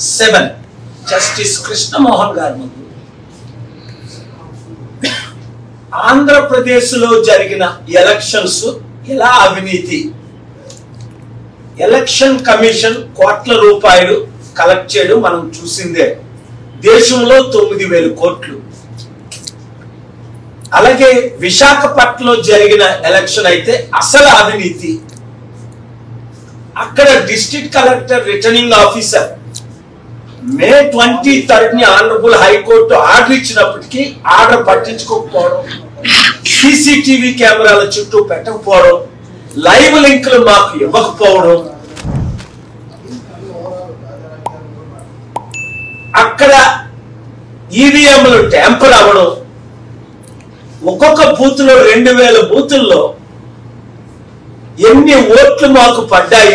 seven justice Krishnamohan గారి ముందు ఆంధ్రప్రదేశ్లో జరిగిన ఎలక్షన్స్ ఎలా అవినీతి ఎలక్షన్ కమిషన్ కోట్ల రూపాయలు కలెక్ట్ చేయడం మనం చూసిందే దేశంలో తొమ్మిది వేల కోట్లు అలాగే విశాఖపట్నంలో జరిగిన ఎలక్షన్ అయితే అసలు అవినీతి అక్కడ district collector returning officer May twenty third ని ఆనరబుల్ హైకోర్టు ఆర్డర్ ఇచ్చినప్పటికీ ఆర్డర్ పట్టించుకోకపోవడం సీసీటీవీ కెమెరాల చుట్టూ పెట్టకపోవడం లైవ్ లింకులు మాకు ఇవ్వకపోవడం అక్కడ ఈవీఎంలు ట్యాంపర్ అవ్వడం ఒక్కొక్క బూత్ లో రెండు వేల బూతుల్లో ఎన్ని ఓట్లు మాకు పడ్డాయి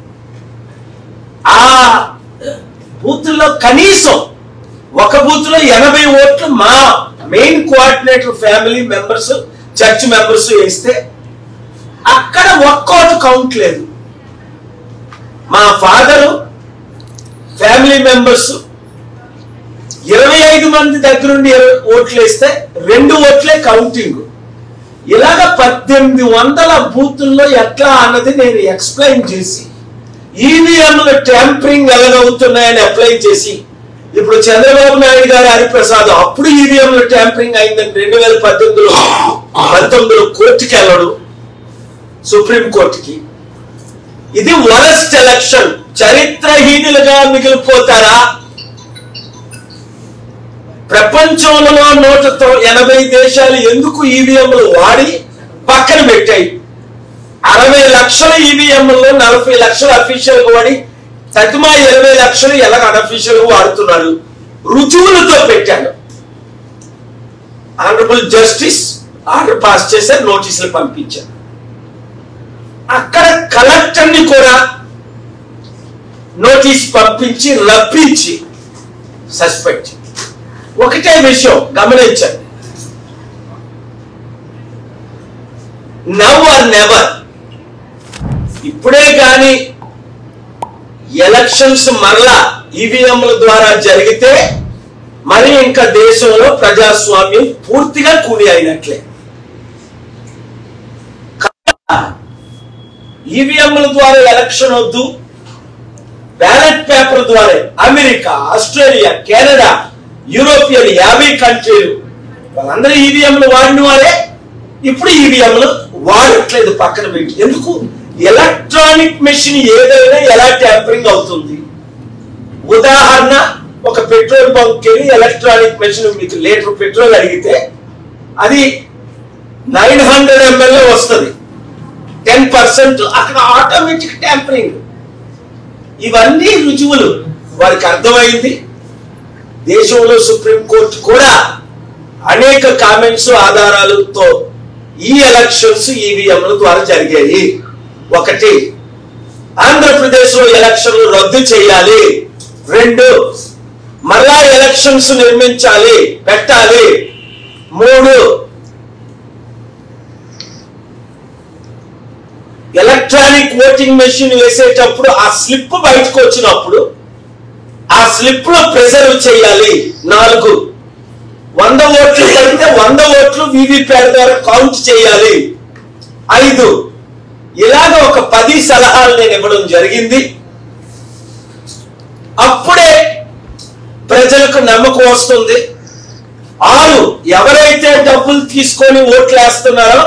ఆ బూత్లో కనీసం ఒక బూత్ లో ఎనభై ఓట్లు మా main coordinator family members church members వేస్తే అక్కడ ఒక్క ఓటు కౌంట్ లేదు మా ఫాదరు ఫ్యామిలీ మెంబర్స్ ఇరవై ఐదు మంది దగ్గరుండి ఇరవై ఓట్లు వేస్తే రెండు ఓట్లే కౌంటింగ్ ఇలాగ పద్దెనిమిది వందల బూతుల్లో ఎట్లా అన్నది నేను ఎక్స్ప్లెయిన్ చేసి ఈవీఎంలు ట్యాంపరింగ్ ఎలాగవుతున్నాయని అప్లై చేసి ఇప్పుడు చంద్రబాబు నాయుడు గారు హరిప్రసాద్ అప్పుడు ఈవీఎంలు ట్యాంపరింగ్ అయిందని రెండు వేల పద్దెనిమిదిలో పంతొమ్మిదిలో కోర్టుకి వెళ్ళడు సుప్రీం కోర్టుకి ఇది వరస్ట్ ఎలక్షన్ చరిత్రహీనులుగా మిగిలిపోతారా ప్రపంచంలో నూట తొ- ఎనభై దేశాలు ఎందుకు ఈవీఎంలు వాడి పక్కన పెట్టాయి అరవై లక్షల ఈవీఎంలో నలభై లక్షల అఫీషియల్ వాడి తగ్మా ఇరవై లక్షలు ఎలా అన్అఫీషియల్ వాడుతున్నాడు రుజువులతో పెట్టాడు ఆనరబుల్ జస్టిస్ ఆర్డర్ పాస్ చేశారు నోటీసులు పంపించారు అక్కడ కలెక్టర్ని కూడా నోటీస్ పంపించి రప్పించి సస్పెండ్ ఒకటే విషయం గమనించండి నవ్ ఆర్ నెవర్ ఇప్పుడే కానీ ఎలక్షన్స్ మరలా ఈవీఎంల ద్వారా జరిగితే మరి ఇంకా దేశంలో ప్రజాస్వామ్యం పూర్తిగా కూలి అయినట్లే ఈవీఎంల ద్వారా ఎలక్షన్ వద్దు బ్యాలెట్ పేపర్ ద్వారా అమెరికా ఆస్ట్రేలియా కెనడా యూరోపియన్ యాభై కంట్రీలు వాళ్ళందరూ ఈవీఎంలు వాడిన వారే ఇప్పుడు ఈవీఎంలు వాడట్లేదు పక్కన పెట్టి ఎందుకు ఎలక్ట్రానిక్ మెషిన్ ఏదైనా ఎలా ట్యాంపరింగ్ అవుతుంది ఉదాహరణ ఒక పెట్రోల్ బంక్ వెళ్ళి ఎలక్ట్రానిక్ మెషిన్ మీకు లీటర్ పెట్రోల్ అడిగితే అది నైన్ హండ్రెడ్ ఎంఎల్ వస్తుంది టెన్ పర్సెంట్ అక్కడ ఆటోమేటిక్ ట్యాంపరింగ్ ఇవన్నీ రుజువులు వారికి అర్థమైంది దేశంలో సుప్రీంకోర్టు కూడా అనేక కామెంట్స్ ఆధారాలతో ఈ ఎలక్షన్స్ ఈవీఎంల ద్వారా జరిగాయి ఒకటి ఆంధ్రప్రదేశ్ లో ఎలక్షన్లు రద్దు చేయాలి రెండు మరలా ఎలక్షన్స్ నిర్మించాలి పెట్టాలి మూడు ఎలక్ట్రానిక్ ఓటింగ్ మెషిన్ వేసేటప్పుడు ఆ స్లిప్ బయటకు వచ్చినప్పుడు ఆ స్లిప్ లో ప్రిజర్వ్ చేయాలి నాలుగు వంద ఓట్లు పడితే వంద ఓట్లు వీవీప్యాట్ ద్వారా కౌంట్ చేయాలి ఐదు ఇలాగ ఒక పది సలహాలు నేను ఇవ్వడం జరిగింది అప్పుడే ప్రజలకు నమ్మకం వస్తుంది ఆరు ఎవరైతే డబ్బులు తీసుకొని ఓట్లు వేస్తున్నారో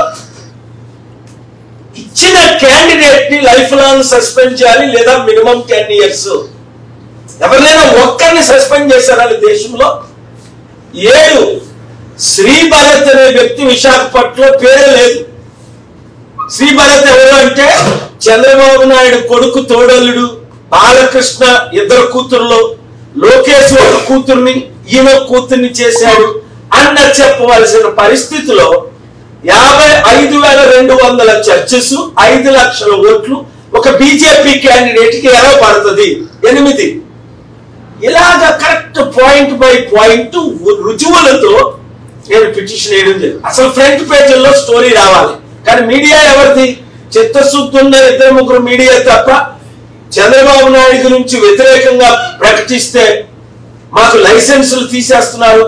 ఇచ్చిన క్యాండిడేట్ ని లైఫ్ లాంగ్ సస్పెండ్ చేయాలి లేదా మినిమం టెన్ ఇయర్స్ ఎవరినైనా ఒక్కరిని సస్పెండ్ చేశారా ఈ దేశంలో ఏడు శ్రీ భరత్ అనే వ్యక్తి విశాఖపట్నంలో పేరే లేదు శ్రీ భరత్ ఎవరు అంటే చంద్రబాబు నాయుడు కొడుకు తోడల్లుడు బాలకృష్ణ ఇద్దరు కూతుర్లో లోకేష్ ఒక కూతుర్ని ఈమె కూతుర్ని చేశాడు అన్న చెప్పవలసిన పరిస్థితిలో యాభై ఐదు వేల రెండు వందల చర్చెస్ ఐదు లక్షల ఓట్లు ఒక బీజేపీ క్యాండిడేట్ కి ఎలా పడుతుంది ఎనిమిది ఇలాగ కరెక్ట్ పాయింట్ బై పాయింట్ రుజువులతో నేను పిటిషన్ వేయడం జరిగింది అసలు ఫ్రంట్ పేజీల్లో స్టోరీ రావాలి కానీ మీడియా ఎవరిది చిత్తశుద్ధి ఉన్న ఇద్దరు ముగ్గురు మీడియా తప్ప చంద్రబాబు నాయుడు గురించి వ్యతిరేకంగా ప్రకటిస్తే మాకు లైసెన్సులు తీసేస్తున్నారు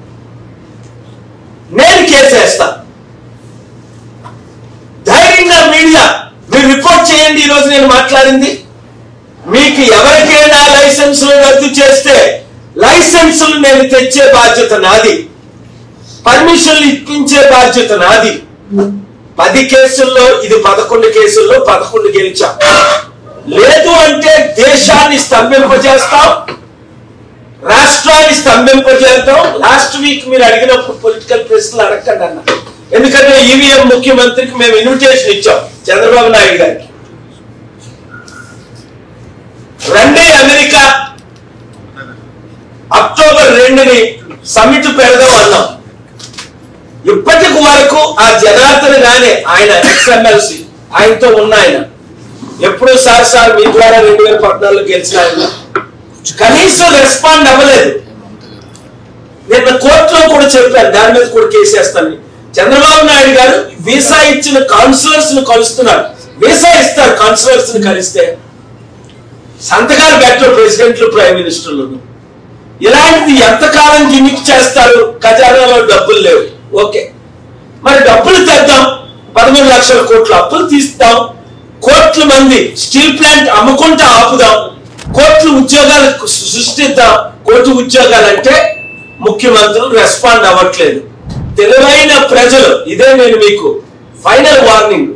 నేను కేసేస్తా ధైర్యంగా మీడియా మీరు రిపోర్ట్ చేయండి ఈ రోజు నేను మాట్లాడింది మీకు ఎవరికైనా లైసెన్సులు రద్దు చేస్తే లైసెన్సులు నేను తెచ్చే బాధ్యత నాది పర్మిషన్లు ఇప్పించే బాధ్యత నాది పది కేసుల్లో ఇది పదకొండు కేసుల్లో పదకొండు గెలిచాం లేదు అంటే దేశాన్ని స్తంభింపజేస్తాం రాష్ట్రాన్ని స్తంభింపజేద్దాం లాస్ట్ వీక్ మీరు అడిగినప్పుడు పొలిటికల్ ప్రశ్నలు అడగండి అన్న ఎందుకంటే ఈవీఎం ముఖ్యమంత్రికి మేము ఇన్విటేషన్ ఇచ్చాం చంద్రబాబు నాయుడు గారికి రండి అమెరికా అక్టోబర్ రెండుని సమిట్ పెడదాం అన్నాం ఇప్పటి వరకు ఆ జనార్దన్ గానే ఆయన ఎక్స్ఎంఎల్సి ఆయనతో ఉన్న ఆయన ఎప్పుడు సార్ సార్ మీ ద్వారా రెండు వేల పద్నాలుగు గెలిచిన ఆయన కనీసం రెస్పాండ్ అవ్వలేదు నిన్న కోర్టులో కూడా చెప్పాను దాని మీద కూడా కేసేస్తాను చంద్రబాబు నాయుడు గారు వీసా ఇచ్చిన కౌన్సిలర్స్ ను కలుస్తున్నారు వీసా ఇస్తారు కౌన్సిలర్స్ ని కలిస్తే సంతకాలు పెట్టరు ప్రెసిడెంట్లు ప్రైమ్ మినిస్టర్లు ఇలాంటిది ఎంతకాలం గిమిక్ చేస్తారు ఖజానాలో డబ్బులు లేవు ఓకే మరి డబ్బులు తెద్దాం పదమూడు లక్షల కోట్ల అప్పులు తీస్తాం కోట్ల మంది స్టీల్ ప్లాంట్ అమ్ముకుంటా ఆపుదాం కోట్ల ఉద్యోగాలు సృ- సృష్టిద్దాం కోటి ఉద్యోగాలు అంటే ముఖ్యమంత్రులు రెస్పాండ్ అవ్వట్లేదు తెలివైన ప్రజలు ఇదే నేను మీకు ఫైనల్ వార్నింగ్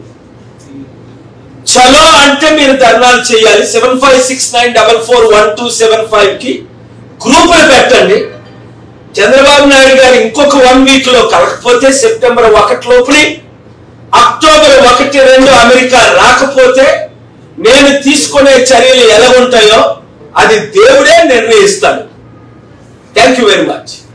చలో అంటే మీరు ధర్నాలు చేయాలి seven five six nine double four one two seven five కి గ్రూపులు పెట్టండి చంద్రబాబు నాయుడు గారు ఇంకొక వన్ వీక్ లో కలకపోతే సెప్టెంబర్ ఒకటి లోపలి అక్టోబర్ ఒకటి రెండు అమెరికా రాకపోతే నేను తీసుకునే చర్యలు ఎలా ఉంటాయో అది దేవుడే నిర్ణయిస్తాడు థ్యాంక్ యూ వెరీ మచ్